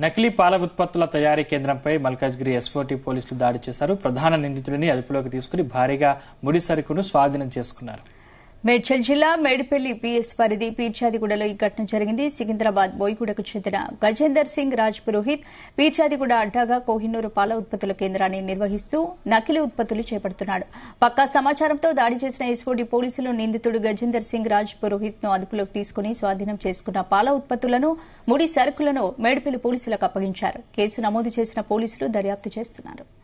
నకిలీ పాల ఉత్పత్తుల తయారీ కేంద్రంపై మల్కాజ్గిరి ఎస్ఓటీ పోలీసులు దాడి చేశారు ప్రధాన నిందితుడిని అదుపులోకి తీసుకుని భారీగా ముడి సరుకును స్వాధీనం చేసుకున్నారు మేడ్చల్ జిల్లా మేడిపల్లి పిఎస్ పరిధి పీర్చాదిగూడలో ఈ ఘటన జరిగింది సికింద్రాబాద్ బోయిగూడకు చెందిన గజేందర్ సింగ్ రాజ్ పురోహిత్ పీర్చాదిగూడ అడ్డాగా కోహినూరు పాల ఉత్పత్తుల కేంద్రాన్ని నిర్వహిస్తూ నకిలీ ఉత్పత్తులు చేపడుతున్నాడు పక్కా సమాచారంతో దాడి చేసిన ఎస్ఓడి పోలీసులు నిందితుడు గజేందర్ సింగ్ రాజ్ పురోహిత్ ను అదుపులోకి తీసుకుని స్వాధీనం చేసుకున్న పాల ఉత్పత్తులను ముడి సరుకులను మేడిపల్లి పోలీసులకు అప్పగించారు కేసు నమోదు చేసిన పోలీసులు దర్యాప్తు చేస్తున్నారు